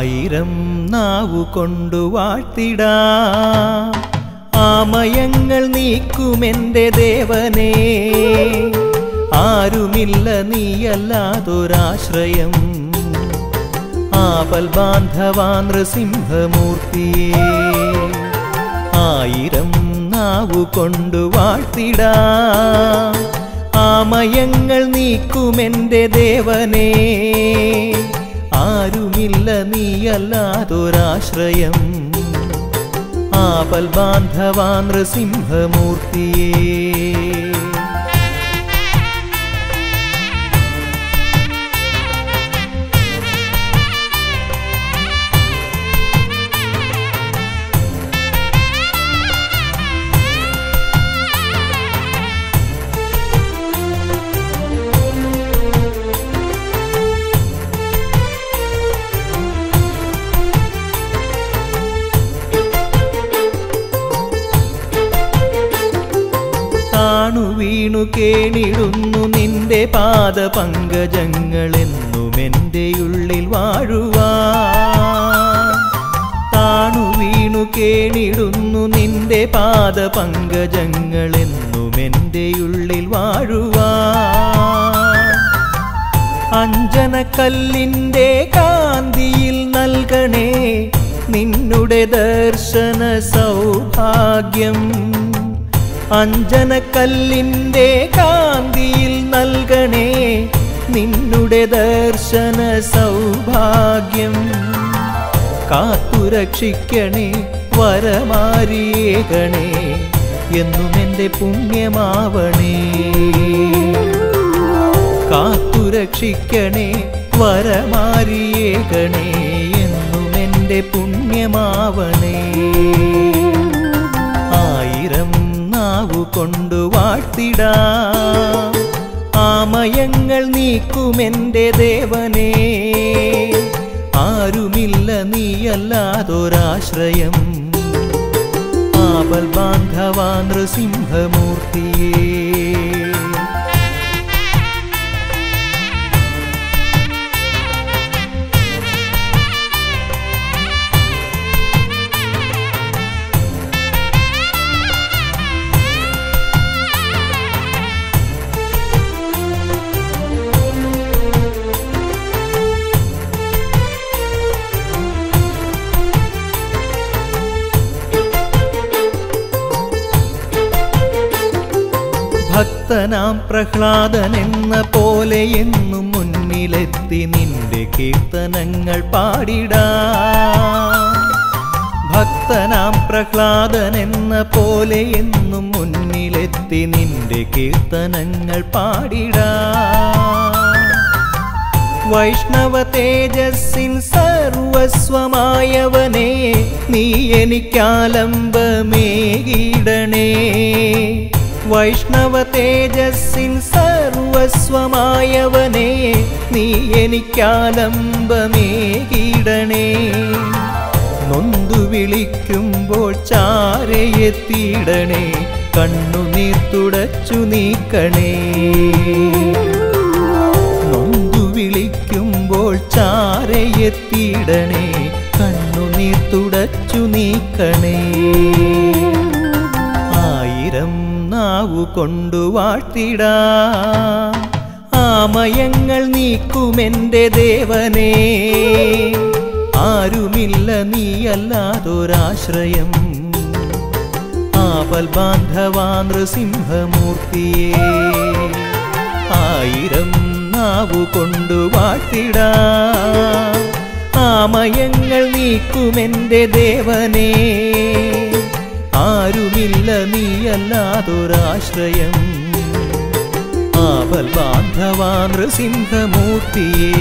ആയിരം നാവു കൊണ്ടു വാഴ്ത്തിടാം ആമയങ്ങൾ നീക്കുമെന്റെ ദേവനേ ആരുമില്ല നീയല്ലാതൊരാശ്രയം ആപൽ ബാന്ധവാ നൃസിംഹമൂർത്തിയേ ആയിരം നാവു കൊണ്ടു വാഴ്ത്തിടാം ആമയങ്ങൾ നീക്കുമെന്റെ ദേവനേ ആരുമില്ല നീയല്ലാതൊരാശ്രയം ആപൽ ബാന്ധവാ നൃസിംഹമൂർത്തിയേ താണു വീണു കേണിടുന്നു നിന്റെ പാദ പങ്കജങ്ങളെന്നും എൻ്റെ ഉള്ളിൽ വാഴുവാൻ താണു വീണു കേണിടുന്നു നിന്റെ പാദ പങ്കജങ്ങളെന്നും എൻ്റെ ഉള്ളിൽ വാഴുവാൻ അഞ്ജനക്കല്ലിൻ്റെ കാന്തിയിൽ നൽകണേ നിന്നുടെ ദർശന സൗഭാഗ്യം അഞ്ജനക്കല്ലിൻ്റെ കാന്തിയിൽ നൽകണേ നിന്നുടെ ദർശന സൗഭാഗ്യം കാത്തുരക്ഷിക്കണേ വരമാരിയേകണേ എന്നും എൻ്റെ പുണ്യമാവണേ കാത്തുരക്ഷിക്കണേ വരമാരിയേകണേ എന്നും എൻ്റെ പുണ്യമാവണേ ആയിരം നാവു കൊണ്ടു വാഴ്ത്തിടാം ആമയങ്ങൾ നീക്കുമെന്റെ ദേവനേ ആരുമില്ല നീയല്ലാതൊരാശ്രയം ആപൽ ബാന്ധവാ നൃസിംഹമൂർത്തിയേ ഭക്തനാം പ്രഹ്ലാദൻ എന്ന പോലെ എന്നും മുന്നിലെത്തി നിന്റെ കീർത്തനങ്ങൾ പാടിടാം ഭക്തനാം പ്രഹ്ലാദൻ എന്ന പോലെ എന്നും മുന്നിലെത്തി നിന്റെ കീർത്തനങ്ങൾ പാടിടാം വൈഷ്ണവ തേജസ്സിൻ സർവസ്വമായവനെ നീ എനിക്കാലംബമേകിടണേ വൈഷ്ണവ തേജസ്സിൻ സർവസ്വമായവനെ നീ എനിക്കാലംബമേകിടണേ നൊന്തു വിളിക്കുമ്പോൾ ചാരയെത്തിയിടണേ കണ്ണുനീർ തുടച്ചു നീക്കണേ നൊന്തു വിളിക്കുമ്പോൾ ചാരയെത്തിയിടണേ കണ്ണുനീർ തുടച്ചു നീക്കണേ ആയിരം നാവു കൊണ്ടു വാഴ്ത്തിടാം ആമയങ്ങൾ നീക്കുമെന്റെ ദേവനേ ആരുമില്ല നീയല്ലാതൊരാശ്രയം ആപൽ ബാന്ധവാ നൃസിംഹമൂർത്തിയേ ആയിരം നാവു കൊണ്ടു വാഴ്ത്തിടാം ആമയങ്ങൾ നീക്കുമെന്റെ ദേവനേ ആരുമില്ല നീയല്ലാതൊരാശ്രയം ആപൽ ബാന്ധവാ നൃസിംഹമൂർത്തിയേ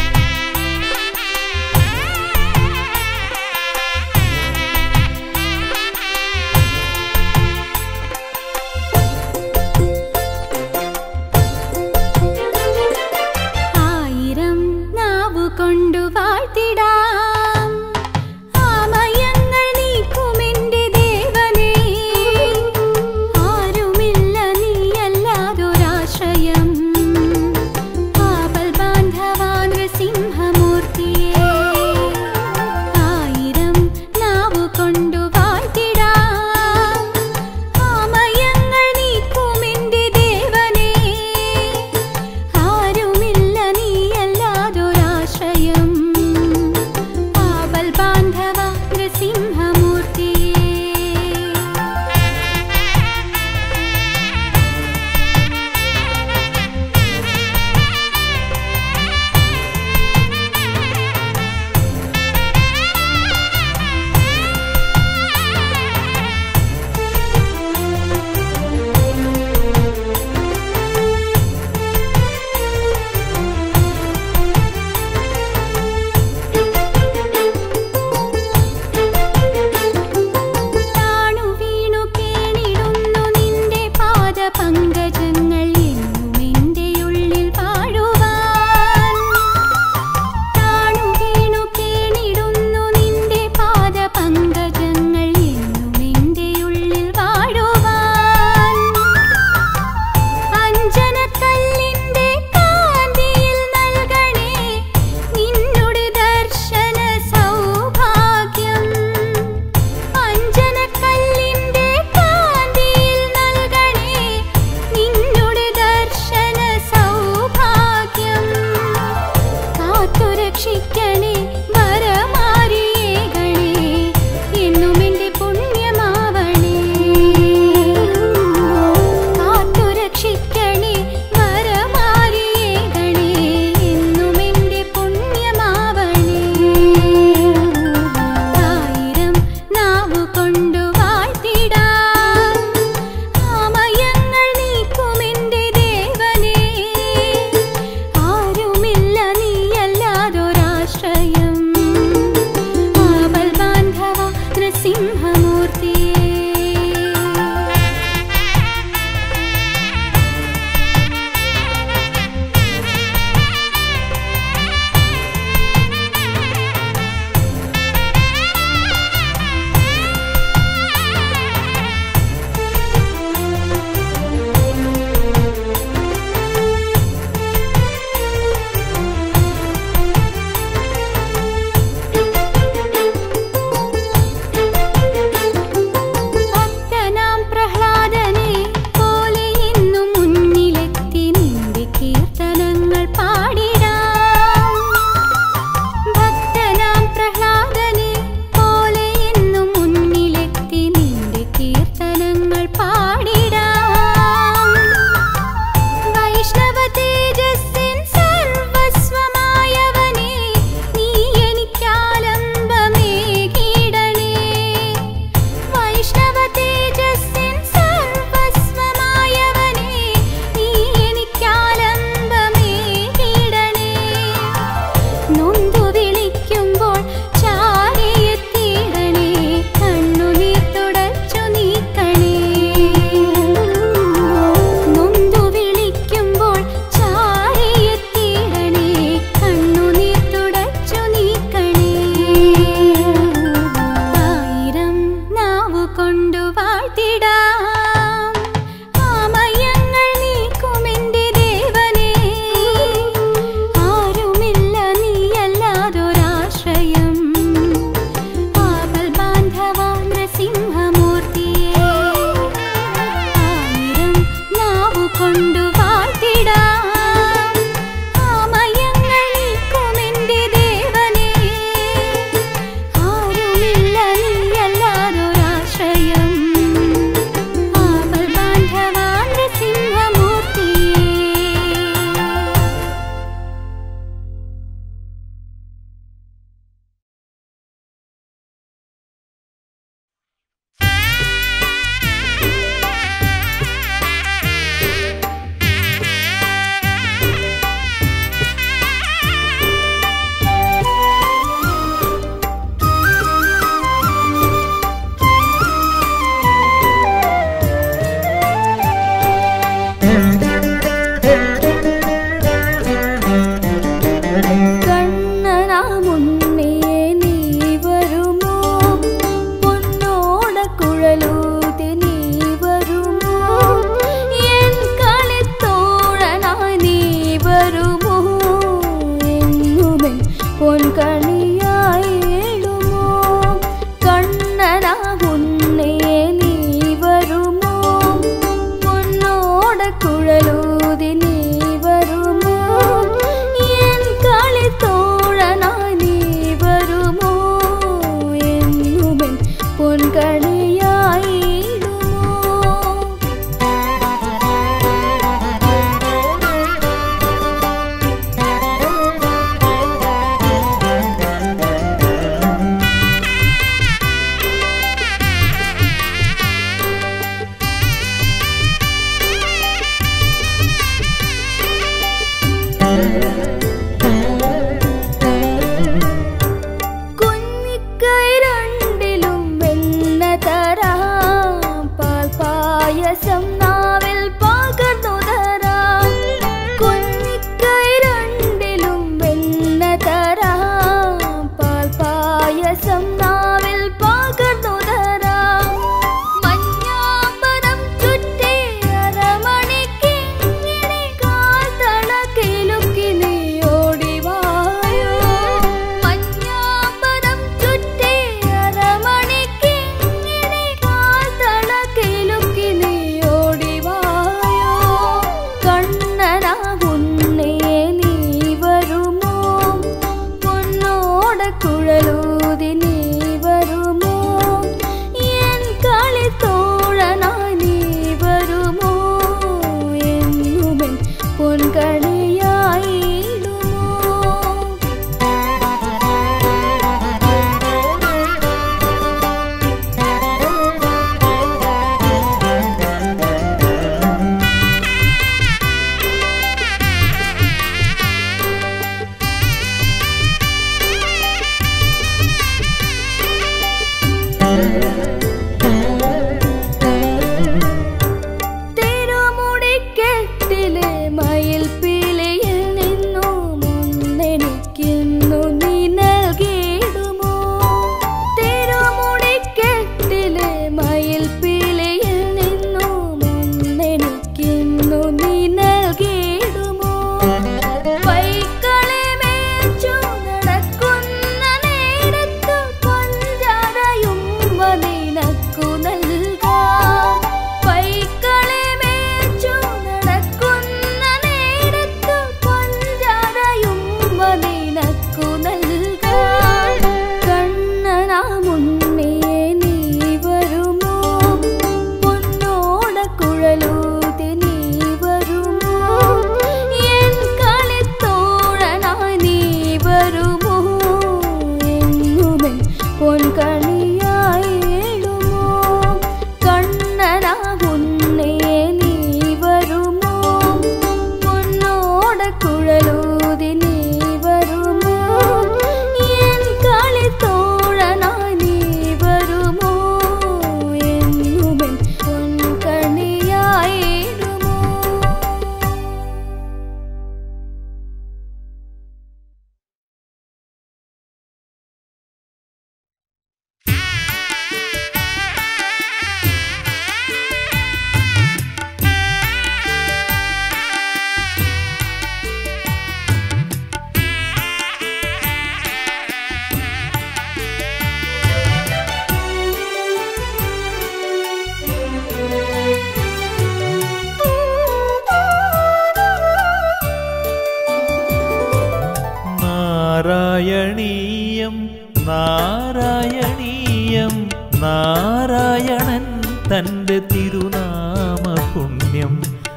ആ പാദപങ്കജങ്ങൾ എന്നും എൻ്റെ ഉള്ളിൽ വാഴുവാൻ താണു വീണു കേണിടുന്നു നിന്റെ പാദപങ്കജങ്ങൾ എന്നും എൻ്റെ ഉള്ളിൽ വാഴുവാൻ അഞ്ജനക്കല്ലിന്റെ കാന്തിയിൽ നൽകണേ നിന്നുടെ ദർശന സൗഭാഗ്യം അഞ്ജനക്കല്ലിന്റെ കാന്തിയിൽ നൽകണേ നിന്നുടെ ദർശന സൗഭാഗ്യം കാത്തുരക്ഷിക്കണേ വരമാരിയേകണേ എന്നും എൻ്റെ പുണ്യമാവണേ കാത്തുരക്ഷിക്കണേ വരമാരിയേകണേ എന്നും എൻ്റെ പുണ്യമാവണേ ആയിരം നാവു കൊണ്ടു വാഴ്ത്തിടാം ആമയങ്ങൾ നീക്കുമെന്റെ ദേവനേ ആരുമില്ല നീയല്ലാതൊരാശ്രയം ആവൽ ബാന്ധവ നൃസിംഹമൂർത്തിയേ ഭക്തനാം പ്രഹ്ലാദനെ പോലെ ഇന്നും മുന്നിലെത്തി നിന്റെ കീർത്തനങ്ങൾ പാടിടാം ഭക്തനാം പ്രഹ്ലാദനെ പോലെ ഇന്നും മുന്നിലെത്തി നിന്റെ കീർത്തനങ്ങൾ പാടിടാം വൈഷ്ണവ തേജസ്സിൻ സർവസ്വമായവനേ നീ എനിക്കാലംബമേകിടണേ വൈഷ്ണവ തേജസ്സിൻ സർവസ്വമായവനേ നീ എനിക്കാലംബമേകിടണേ നൊന്തു വിളിക്കുമ്പോൾ ചാരിയെത്തിയിടണേ കണ്ണുനീർ തുടച്ചു നീക്കണേ നൊന്തു വിളിക്കുമ്പോൾ ചാരിയെത്തിയിടണേ കണ്ണുനീർ തുടച്ചു നീക്കണേ ആയിരം നാവു കൊണ്ടു വാഴ്ത്തിടാം ആമയങ്ങൾ നീക്കുമെന്റെ ദേവനേ ആരുമില്ല നീയല്ലാതൊരാശ്രയം ആപൽ ബാന്ധവ നൃസിംഹമൂർത്തിയേ ആയിരം നാവു കൊണ്ടു വാഴ്ത്തിടാം ആമയങ്ങൾ നീക്കുമെന്റെ ദേവനേ ആരുമില്ല നീയല്ലാതൊരാശ്രയം ആപൽ ബാന്ധവ നൃസിംഹമൂർത്തിയേ കണ്ണനാ മുന്നേ നീ വരുമോ പൊന്നോട കുഴലൂതി നീ വരുമോ എൻ കളിത്തോഴനായി നീ വരുമോ എന്നുമെൻ പൊൻകണിയായി ഏഴുമോ കണ്ണനാ മുന്നേ നീ വരുമോ പൊന്നോട കുഴലൂതി നീ വരുമോ എൻ കളിത്തോഴനായി നീ വരുമോ എന്നുമെൻ പൊൻകണിയായിടുമോ കുഞ്ഞിക്കൈ രണ്ടിലും വെണ്ണ തരാം പാൽ പായസം നാവിൽ കുഴലൂതി നീ വരുമോ എൻ കളിത്തോഴനായി നീ വരുമോ എന്നുമെൻ പൊൻകണിയായിടുമോ കണ്ണനാകുന്നേ നീ വരുമോ പൊന്നോട കുഴലൂതി നീ വരുമോ എൻ കളിത്തോഴനായി നീ വരുമോ എന്നുമെൻ പൊൻകണിയായിടുമോ നാരായണീയം നാരായണീയം നാരായണൻ തൻ്റെ തിരുനാമ പുണ്യം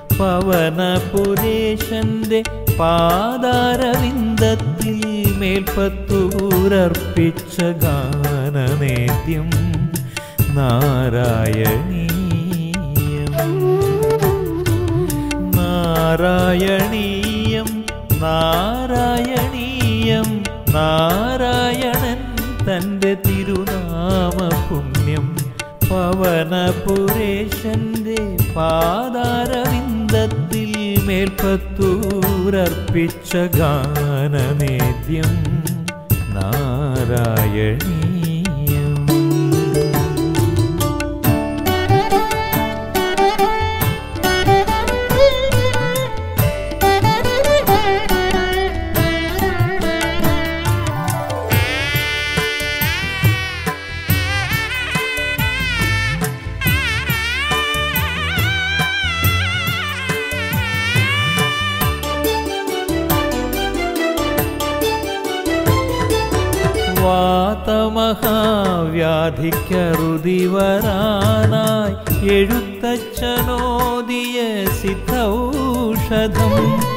പവനപുരേശന്റെ പാതാരവിന്ദത്തിൽ മേൽപ്പത്തൂരർപ്പിച്ച ഗാനനേദ്യം നാരായണീയം നാരായണീയം നാരായണീയം നാരായണൻ തൻ്റെ തിരുനാമ പുണ്യം പവനപുരേശന്റെ പാതാരവിന്ദത്തിൽ മേൽപ്പത്തൂരർപ്പിച്ച ഗാനനേദ്യം നാരായണീയം വാതമഹാവ്യാധിക്കറുതി വരാനായി എഴുത്തച്ഛനോദിയ സിദ്ധൌഷധം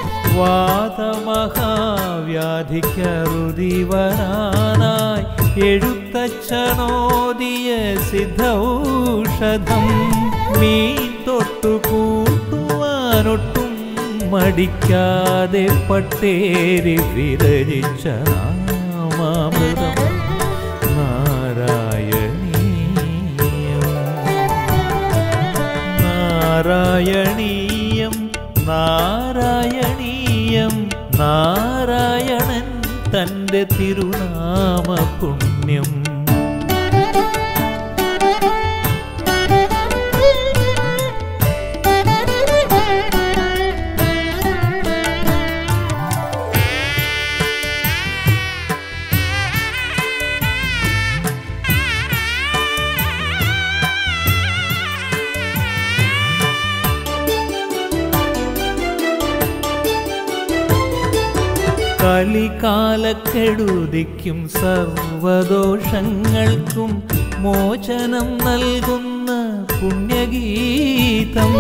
വാതമഹാവ്യാധിക്കറുതി വരാനായി എഴുത്തച്ഛനോദിയ സിദ്ധൌഷധം മീൻ തൊട്ടു കൂട്ടുവാനൊട്ടും മടിക്കാതെ പട്ടേരി വിരചിച്ച നാമാമൃതം നാരായണീയം നാരായണീയം നാരായണീയം നാരായണൻ തൻ്റെ തിരുനാമ പുണ്യം കലികാലക്കെടുതിക്കും സർവദോഷങ്ങൾക്കും മോചനം നൽകുന്ന പുണ്യഗീതം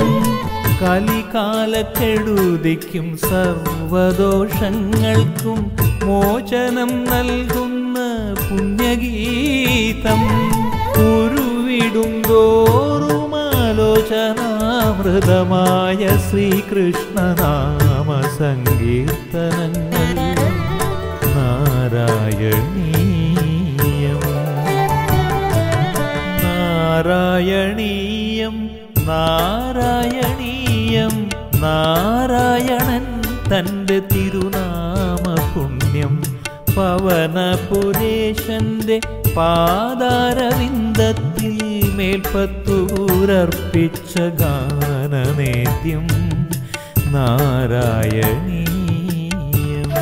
കലികാലക്കെടുതിക്കും സർവദോഷങ്ങൾക്കും മോചനം നൽകുന്ന പുണ്യഗീതം ഉരുവിടും തോറും ആലോചനാമൃതമായ ശ്രീകൃഷ്ണനാമ സങ്കീർത്തനങ്ങൾ നാരായണീയം നാരായണീയം നാരായണീയം നാരായണൻ തൻ്റെ തിരുനാമ പുണ്യം പവനപുരേശന്റെ പാതാരവിന്ദത്തിൽ മേൽപ്പത്തൂരർപ്പിച്ച ഗാനനേദ്യം നാരായണീയം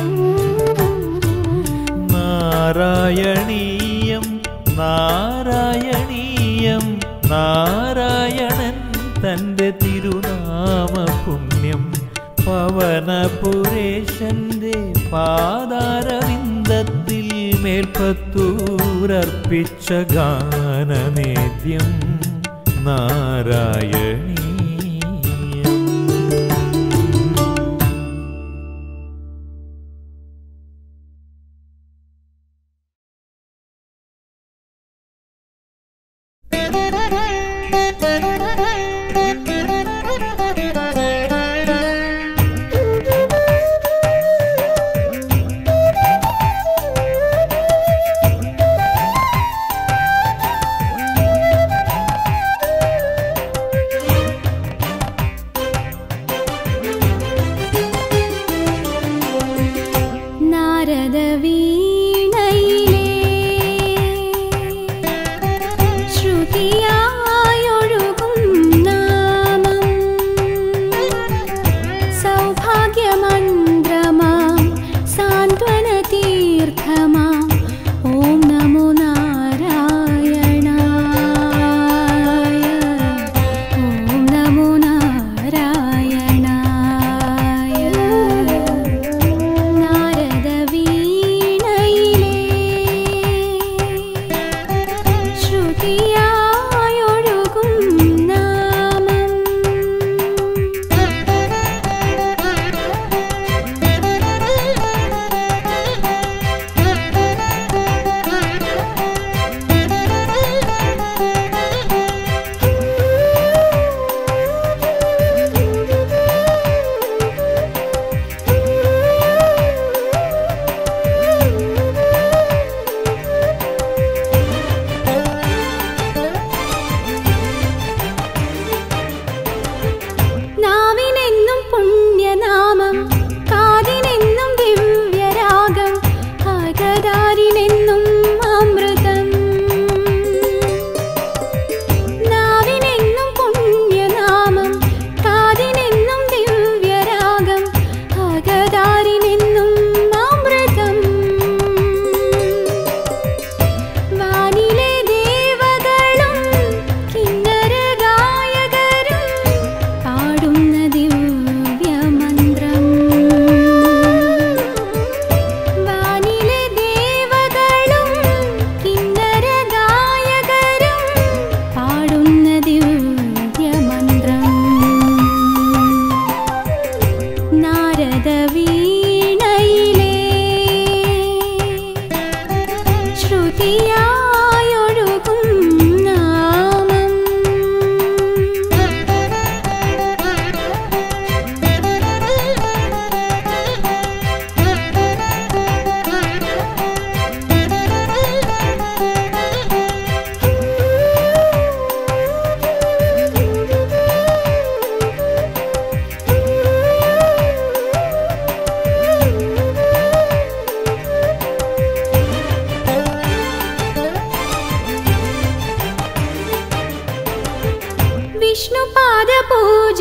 നാരായണീയം നാരായണീയം നാരായണൻ തൻ്റെ തിരുനാമ പുണ്യം പവനപുരേശന്റെ പാതാരവിന്ദത്തിൽ മേൽപ്പത്തൂരർപ്പിച്ച ഗാനനേദ്യം നാരായണീയം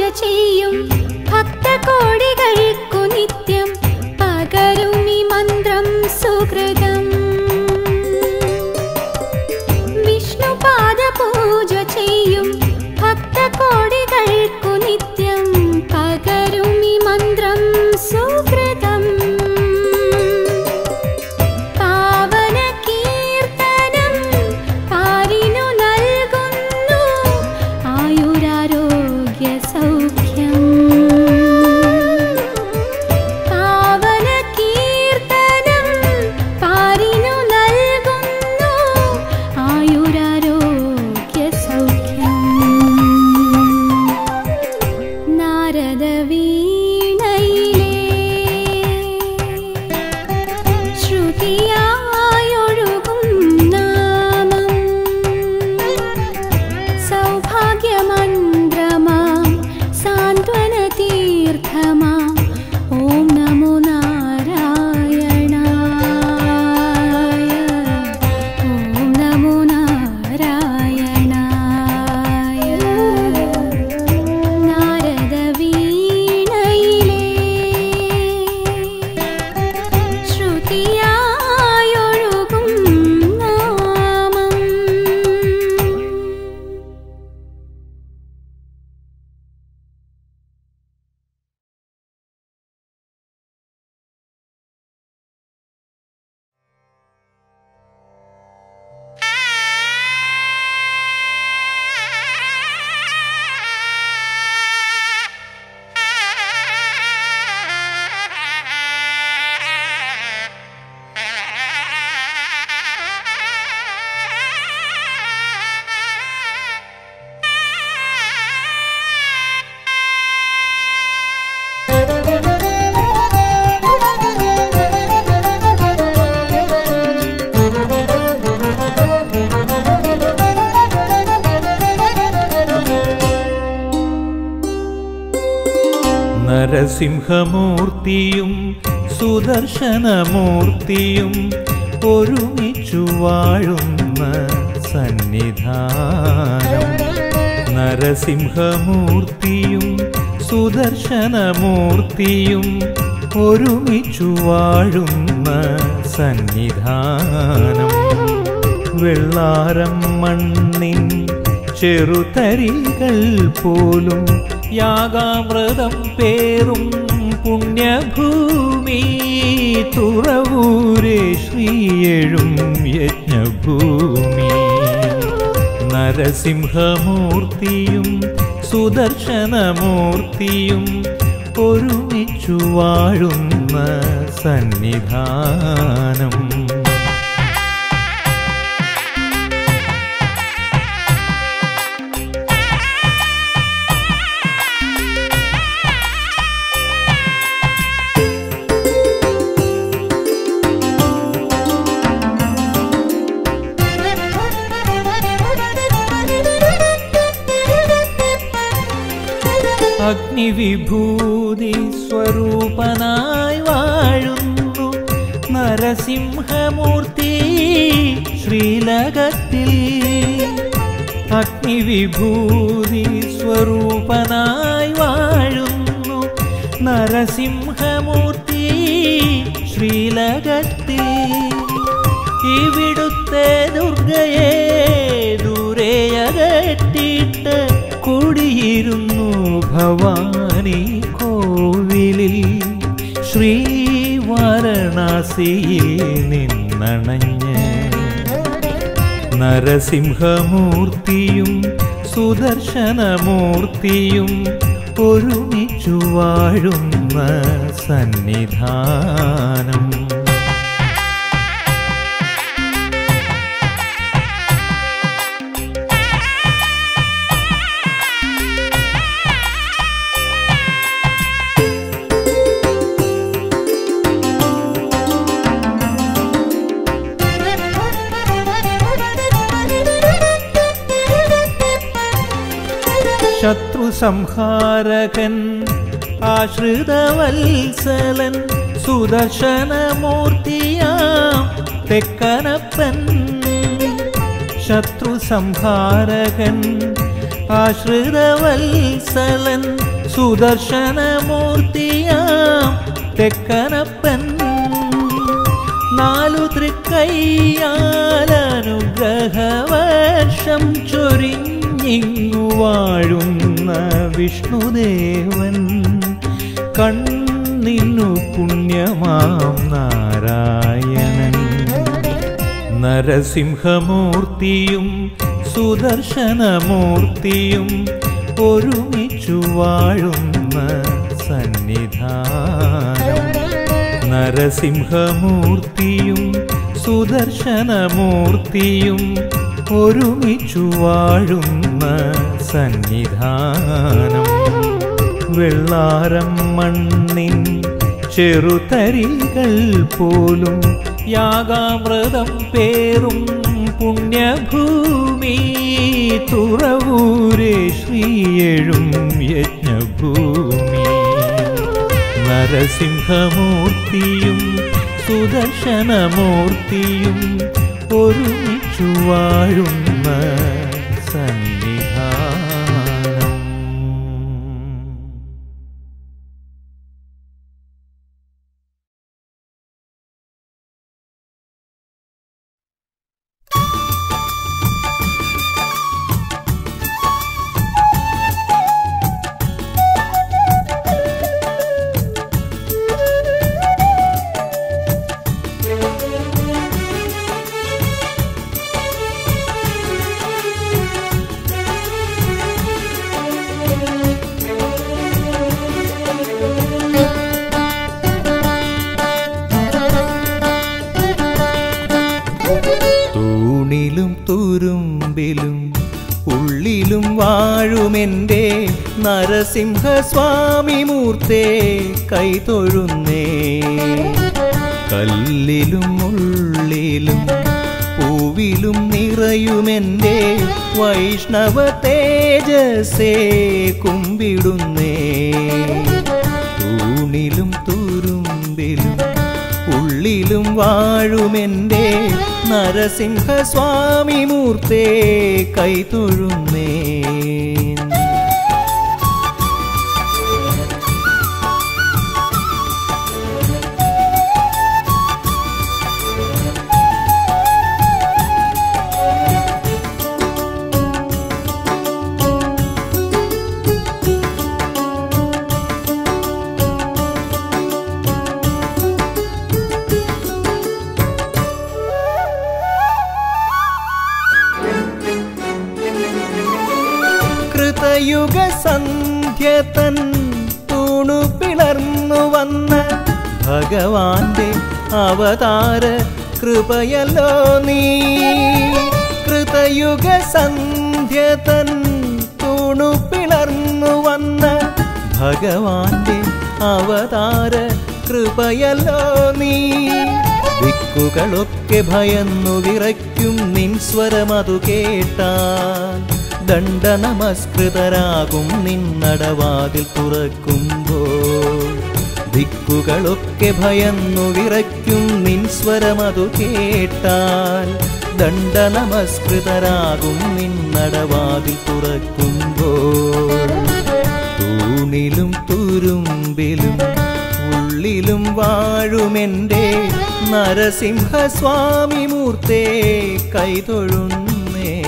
ചെയ്യും ഭക്തകോടികൾക്കു നിത്യം പകരുമി മന്ത്രം സുഹൃതം വിഷ്ണുപാദ പൂജ ചെയ്യും ഭക്തകോടികൾക്കു നിത്യം പകരുമി മന്ത്രം സുഹൃതം പാവന കീർത്തനം പാരിനു നൽകുന്നു ആയുരാരോഗ്യ സൗഖ്യം പാവന കീർത്തനം പാരിനു നൽകുന്നു ആയുരാരോഗ്യ സൗഖ്യം നാരദ വീണയിലേ ശ്രുതിയായൊഴുകും നാമം സൗഭാഗ്യമന്ത്രമാം സാന്ത്വന തീർത്ഥമാം ഓം നമോ നാരായണായ ഓം നമോ നാരായണായ നാരദ വീണയിലേ ശ്രുതിയായൊഴുകും നാമം നരസിംഹമൂർത്തിയും സുദർശനമൂർത്തിയും ഒരുമിച്ചു വാഴുന്ന സന്നിധാനം നരസിംഹമൂർത്തിയും സുദർശനമൂർത്തിയും ഒരുമിച്ചു വാഴുന്ന സന്നിധാനം വെള്ളാരം മണ്ണിൻ ചെറുതരികൾ പോലും യാഗാമൃതം പേറും പുണ്യഭൂമി തുറവൂരെ ശ്രീയഴും യജ്ഞഭൂമി നരസിംഹമൂർത്തിയും സുദർശനമൂർത്തിയും ഒരുമിച്ചു വാഴുന്ന സന്നിധാനം അഗ്നിവിഭൂതി സ്വരൂപനായി വാഴുന്നു നരസിംഹമൂർത്തി ശ്രീലകത്തിൽ അഗ്നിവിഭൂതി സ്വരൂപനായി വാഴുന്നു നരസിംഹമൂർത്തി ശ്രീലകത്തിൽ ഇവിടുത്തെ ദുർഗയെ ദൂരെയകറ്റിട്ട് കുടിയിരുന്നു ഭവാനി കോവിലിൽ ശ്രീ വാരണാസിയിൽ നിന്നണഞ്ഞ് നരസിംഹമൂർത്തിയും സുദർശനമൂർത്തിയും ഒരുമിച്ചു വാഴുന്ന സന്നിധാനം ശത്രു സംഹാരകൻ ആശ്രിതവത്സലൻ സുദർശനമൂർത്തിയാം തെക്കനപ്പൻ ശത്രു സംഹാരകൻ ആശ്രിതവത്സലൻ സുദർശനമൂർത്തിയാം തെക്കനപ്പൻ നാലു തൃക്കൈയാലനുഗ്രഹവർഷം ചൊരിഞ്ഞിങ്ങു വാഴുന്ന വിഷ്ണുദേവൻ കണ്ണിനു പുണ്യമാം നാരായണൻ നരസിംഹമൂർത്തിയും സുദർശനമൂർത്തിയും ഒരുമിച്ചു വാഴുന്ന സന്നിധാനം നരസിംഹമൂർത്തിയും സുദർശനമൂർത്തിയും ഒരുമിച്ചു വാഴുന്ന സന്നിധാനം വെള്ളാരം മണ്ണിൻ ചെറുതരികൾ പോലും യാഗാമൃതം പേറും പുണ്യഭൂമി തുറവൂരെ ശ്രീയഴും യജ്ഞഭൂമി നരസിംഹമൂർത്തിയും സുദർശനമൂർത്തിയും ഒരുമിച്ചു വാഴുന്ന സന്നിധാനം തൂണിലും തുരുമ്പിലും ഉള്ളിലും വാഴുമെൻ്റെ നരസിംഹസ്വാമി മൂർത്തേ കൈതൊഴുന്നേ കല്ലിലും ഉള്ളിലും പൂവിലും നിറയുമെൻ്റെ വൈഷ്ണവ തേജസേ കുമ്പിടുന്നേ തൂണിലും തുരുമ്പിലും ഉള്ളിലും വാഴുമെൻ്റെ നരസിംഹസ്വാമി മൂർത്തേ കൈതൊഴുന്നേ കൃതയുഗ സന്ധ്യ തൻ തൂണു പിളർന്നു വന്ന ഭഗവാന്റെ അവതാര കൃപയല്ലോ നീ കൃതയുഗ സന്ധ്യ തൻ തൂണു പിളർന്നു വന്ന ഭഗവാന്റെ അവതാര കൃപയല്ലോ നീ ദിക്കുകളൊക്കെ ഭയന്നു വിറയ്ക്കും നിൻ സ്വരമതു കേട്ടാൽ ദണ്ഡ നമസ്കൃതരാകും നിന്നടവാതിൽ തുറക്കുമ്പോൾ ദിക്കുകളൊക്കെ ഭയന്നു വിറയ്ക്കും നിൻ സ്വരമതു കേട്ടാൽ ദണ്ഡ നമസ്കൃതരാകും നിന്നടവാതിൽ തുറക്കുമ്പോൾ തൂണിലും തുരുമ്പിലും ഉള്ളിലും വാഴുമെൻ്റെ നരസിംഹസ്വാമി മൂർത്തേ കൈതൊഴുന്നേ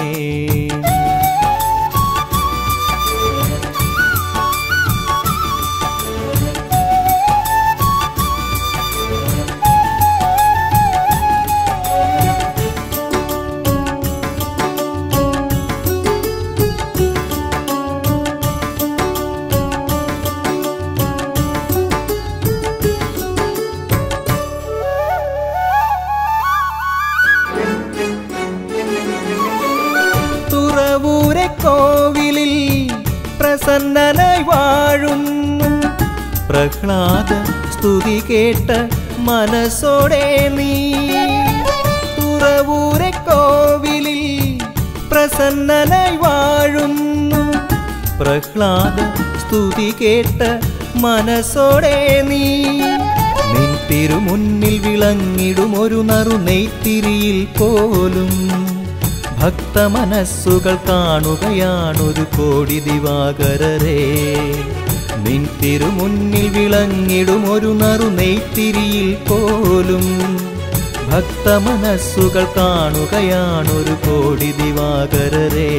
തുറവൂരെ കോവിലിൽ പ്രസന്നനായി വാഴുന്നു പ്രഹ്ലാദ സ്തുതി കേട്ട മനസ്സോടെ നീ തുറവൂരെ കോവിലിൽ പ്രസന്നനായി വാഴുന്നു പ്രഹ്ലാദ സ്തുതി കേട്ട മനസ്സോടെ നീ നിൻ തിരുമുന്നിൽ വിളങ്ങിടും ഒരു നറു നെയ്ത്തിരിയിൽ പോലും ഭക്തമനസ്സുകൾ കാണുകയാണൊരു കോടി ദിവാകരരെ നിൻ തിരുമുന്നിൽ വിളങ്ങിടും ഒരു നറു നെയ്ത്തിരിയിൽ പോലും ഭക്തമനസ്സുകൾ കാണുകയാണൊരു കോടി ദിവാകരരെ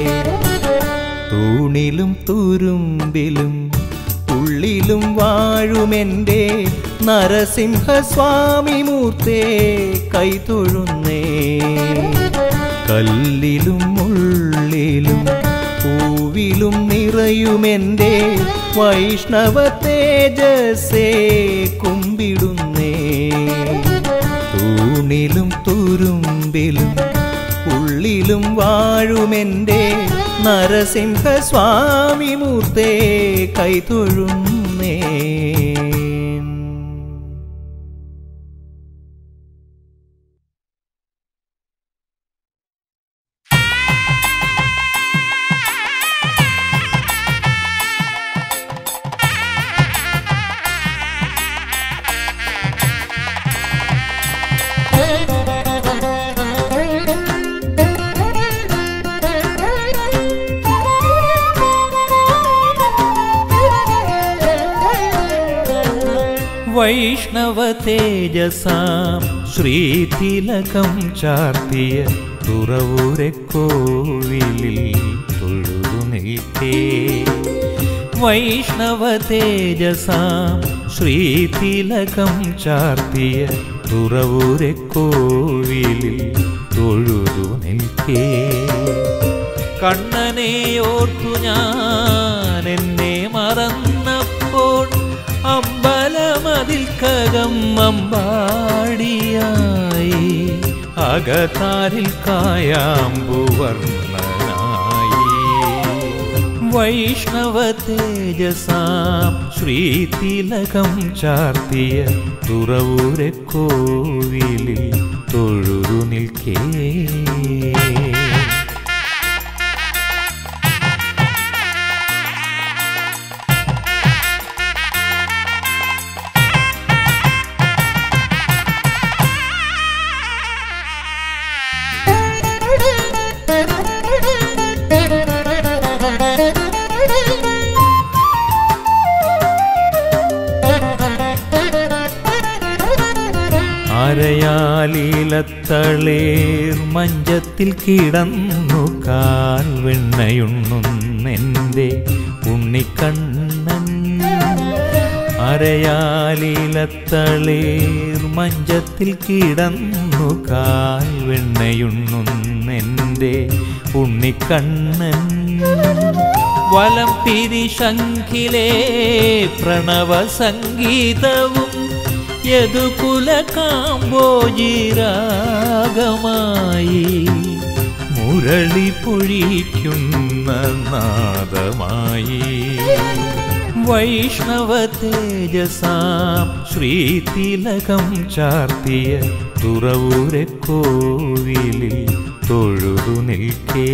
തൂണിലും തുരുമ്പിലും ഉള്ളിലും വാഴുമെൻ്റെ നരസിംഹസ്വാമി മൂർത്തേ കൈതൊഴുന്നേ കല്ലിലും ഉള്ളിലും പൂവിലും നിറയുമെൻ്റെ വൈഷ്ണവ തേജസ്സേ കുമ്പിടുന്നേ തൂണിലും തുരുമ്പിലും ഉള്ളിലും വാഴുമെൻ്റെ നരസിംഹസ്വാമി മൂർത്തേ കൈതൊഴുന്നേ വൈഷ്ണവ തേജസാം ശ്രീതിലകം ചാർത്തിയ തുറവൂരെ കോവിലിൽ തൊഴുതു നിൽക്കേ വൈഷ്ണവ തേജസാം ശ്രീതിലകം ചാർത്തിയ തുറവൂരെ കോവിലിൽ തൊഴുതു നിൽക്കേ കണ്ണനെ ഓർത്തു ഞാൻ എന്നെ മറന്നപ്പോൾ അമ്പലമതിൽക്കകം അമ്പാടിയായി അകതാരിൽ കായാമ്പുവർണ്ണനായി വൈഷ്ണവ തേജസാം ശ്രീതിലകം ചാർത്തിയ തുറവൂരെ കോവിലിൽ തൊഴുതു നിൽക്കേ അരയാലീലത്തളേർ മഞ്ചത്തിൽ കിടന്നു കാൽ വെണ്ണയുണ്ണുന്നെൻ്റെ ഉണ്ണിക്കണ്ണൻ അരയാലീലത്തളേർ മഞ്ചത്തിൽ കിടന്നു കാൽ വെണ്ണയുണ്ണുന്നെൻ്റെ ഉണ്ണിക്കണ്ണൻ വലം പിരിശങ്കിലേ പ്രണവ സംഗീതവും യദുകുല കാമ്പോജിരാഗമായി മുരളി പൊഴിക്കുന്ന നാദമായി വൈഷ്ണവ തേജസാം ശ്രീതിലകം ചാർത്തിയ തുറവൂരെ കോവിലിൽ തൊഴുതു നിൽക്കേ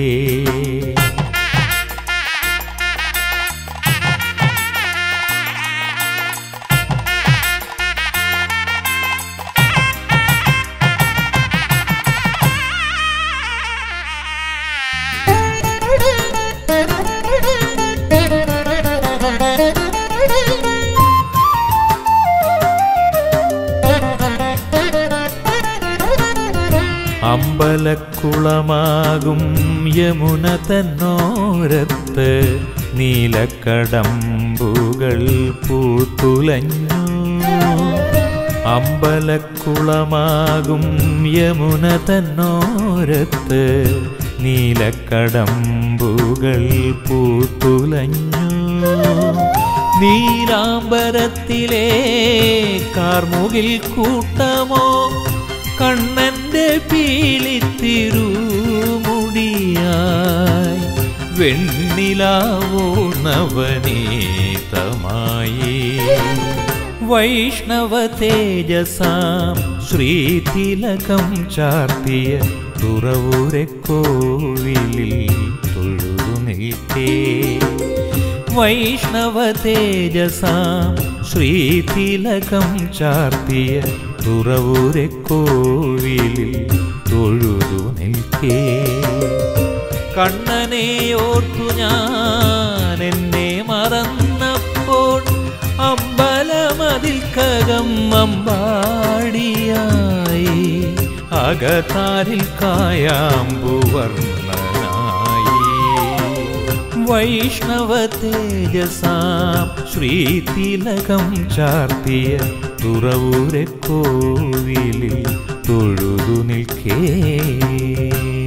അമ്പലക്കുളമാകും യമുന തന്നോരത്ത് നീലക്കടമ്പുകൾ പൂത്തുലഞ്ഞു അമ്പലക്കുളമാകും യമുന തന്നോരത്ത് നീലക്കടമ്പുകൾ പൂത്തുലഞ്ഞു നീലാംബരത്തിലെ കാർമുകിൽ കൂട്ടമോ കണ്ണന്റെ പീലിത്തിരുമുടിയായി വെണ്ണിലാവോ നവനീതമായി വൈഷ്ണവ തേജസാം ശ്രീതിലകം ചാർത്തിയ തുറവൂരെ കോവിലിൽ തൊഴുതു നിൽക്കേ വൈഷ്ണവ തേജസാം ശ്രീതിലകം ചാർത്തിയ തുറവൂരെ കോവിലിൽ തൊഴുതു നിൽക്കേ കണ്ണനെ ഓർത്തു ഞാൻ എന്നെ മറന്നപ്പോൾ അമ്പലമതിൽക്കകം അമ്പാടിയായി അകതാരിൽ കായാമ്പുവർണ്ണനായി വൈഷ്ണവ തേജസാം ശ്രീതിലകം ചാർത്തിയ തുറവൂരെ കോവിലിൽ തൊഴുതു നിൽക്കേ